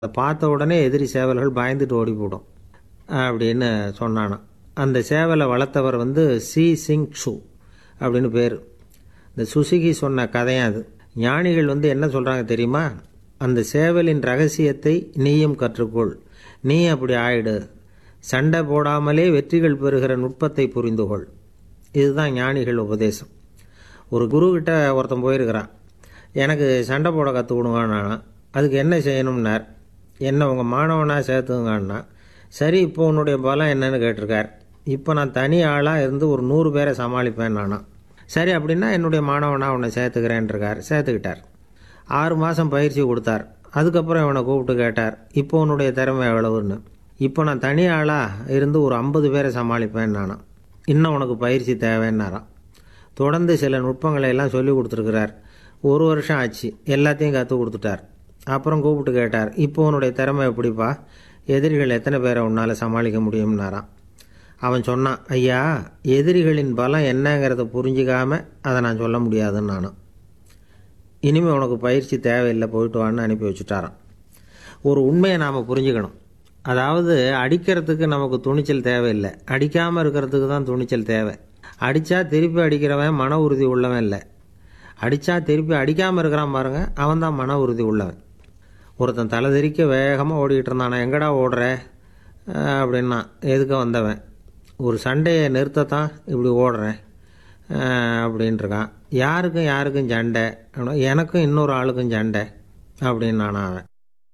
அதை பார்த்த உடனே எதிரி சேவல்கள் பயந்துட்டு ஓடி போடும் அப்படின்னு சொன்னானாம் அந்த சேவலை வளர்த்தவர் வந்து சி சிங் சு அப்படின்னு பேர் இந்த சுசுகி சொன்ன கதையும் அது ஞானிகள் வந்து என்ன சொல்கிறாங்க தெரியுமா அந்த சேவலின் ரகசியத்தை நீயும் கற்றுக்கொள் நீ அப்படி ஆயிடு சண்டை போடாமலே வெற்றிகள் பெறுகிற நுட்பத்தை புரிந்து கொள் இதுதான் ஞானிகள் உபதேசம் ஒரு குருக்கிட்ட ஒருத்தன் போயிருக்கிறான் எனக்கு சண்டை போட கற்றுக் கொடுங்கண்ணா அதுக்கு என்ன செய்யணும்னார் என்ன உங்கள் மாணவனாக சேர்த்துங்கண்ணா சரி இப்போ உன்னுடைய பலம் என்னன்னு கேட்டிருக்கார் இப்போ நான் தனி ஆளாக இருந்து ஒரு நூறு பேரை சமாளிப்பேன் நானா சரி அப்படின்னா என்னுடைய மாணவனாக உன்னை சேர்த்துக்கிறேன்ருக்கார் சேர்த்துக்கிட்டார் ஆறு மாதம் பயிற்சி கொடுத்தார் அதுக்கப்புறம் இவனை கூப்பிட்டு கேட்டார் இப்போ உன்னுடைய திறமை எவ்வளவுன்னு இப்போ நான் தனி ஆளாக இருந்து ஒரு ஐம்பது பேரை சமாளிப்பேன் நானா இன்னும் உனக்கு பயிற்சி தேவைன்னாராம் தொடர்ந்து சில நுட்பங்களை எல்லாம் சொல்லி கொடுத்துருக்கிறார் ஒரு வருஷம் ஆச்சு எல்லாத்தையும் கற்றுக் கொடுத்துட்டார் அப்புறம் கூப்பிட்டு கேட்டார் இப்போ உன்னுடைய திறமை எப்படிப்பா எதிரிகள் எத்தனை பேரை உன்னால் சமாளிக்க முடியும்னாராம் அவன் சொன்னான் ஐயா எதிரிகளின் பலம் என்னங்கிறத புரிஞ்சிக்காம அதை நான் சொல்ல முடியாதுன்னு நானும் இனிமேல் உனக்கு பயிற்சி தேவையில்லை போயிட்டு வான்னு அனுப்பி வச்சுட்டாராம் ஒரு உண்மையை நாம் புரிஞ்சுக்கணும் அதாவது அடிக்கிறதுக்கு நமக்கு துணிச்சல் தேவையில்லை அடிக்காமல் இருக்கிறதுக்கு தான் துணிச்சல் தேவை அடித்தா திருப்பி அடிக்கிறவன் மன உறுதி உள்ளவன் இல்லை அடித்தா திருப்பி அடிக்காமல் இருக்கிறான் பாருங்க அவன் தான் மன உறுதி உள்ளவன் ஒருத்தன் தலை தெறிக்க வேகமாக ஓடிக்கிட்டு இருந்தானா எங்கடா ஓடுற அஹ் அப்படின்னா எதுக்க வந்தவன் ஒரு சண்டையை நிறுத்தத்தான் இப்படி ஓடுறேன் அஹ் அப்படின்ட்டுருக்கான் யாருக்கும் யாருக்கும் சண்டை அப்படின்னா, எனக்கும் இன்னொரு ஆளுக்கும் சண்டை அப்படின்னு நானா அவன்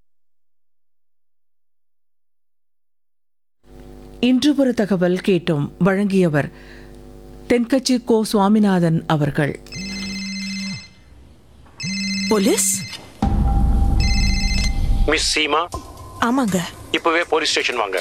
இன்று ஒரு தகவல் கேட்டோம் வழங்கியவர் தென்கட்சி கோ சுவாமிநாதன் அவர்கள் போலீஸ் மிஸ் சீமா ஆமாங்க இப்பவே போலீஸ் ஸ்டேஷன் வாங்க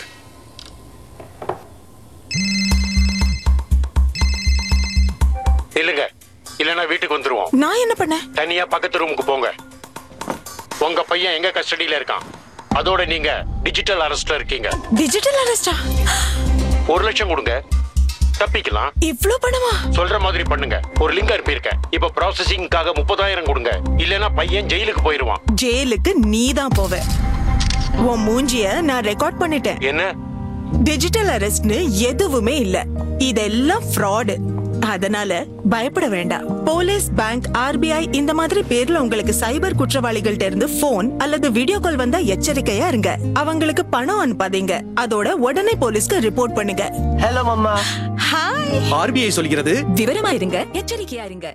இல்லைங்க இல்லைன்னா வீட்டுக்கு வந்துருவோம் நான் என்ன பண்ணேன் தனியா பக்கத்து ரூமுக்கு போங்க உங்க பையன் எங்க கஸ்டடியில இருக்கான் அதோட நீங்க டிஜிட்டல் அரெஸ்ட்ல இருக்கீங்க டிஜிட்டல் அரெஸ்டா ஒரு லட்சம் கொடுங்க தப்பிக்கலாம் இவ்ளோ பணமா சொல்ற மாதிரி பண்ணுங்க ஒரு லிங்க் அனுப்பியிருக்கேன் இப்ப ப்ராசஸிங்காக முப்பதாயிரம் கொடுங்க இல்லைன்னா பையன் ஜெயிலுக்கு போயிருவான் ஜெயிலுக்கு நீ தான் போவ உன் மூஞ்சிய நான் ரெக்கார்ட் பண்ணிட்டேன் என்ன டிஜிட்டல் அரெஸ்ட்னு எதுவுமே இல்ல இதெல்லாம் ஃப்ராடு அதனால பயப்பட வேண்டாம் போலீஸ் பேங்க் ஆர்பிஐ இந்த மாதிரி பேர்ல உங்களுக்கு சைபர் குற்றவாளிகள்ட்ட இருந்து போன் அல்லது வீடியோ கால் வந்தா எச்சரிக்கையா இருங்க அவங்களுக்கு பணம் அனுப்பாதீங்க அதோட உடனே போலீஸ்க்கு ரிப்போர்ட் பண்ணுங்க ஹலோ மம்மா ஹாய் ஆர்பிஐ சொல்கிறது விவரமா இருங்க எச்சரிக்கையா இருங்க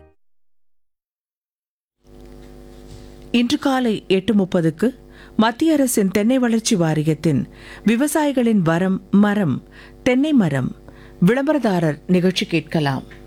இன்று காலை எட்டு முப்பதுக்கு மத்திய அரசின் தென்னை வளர்ச்சி வாரியத்தின் விவசாயிகளின் வரம் மரம் தென்னை மரம் விளம்பரதாரர் நிகழ்ச்சி கேட்கலாம்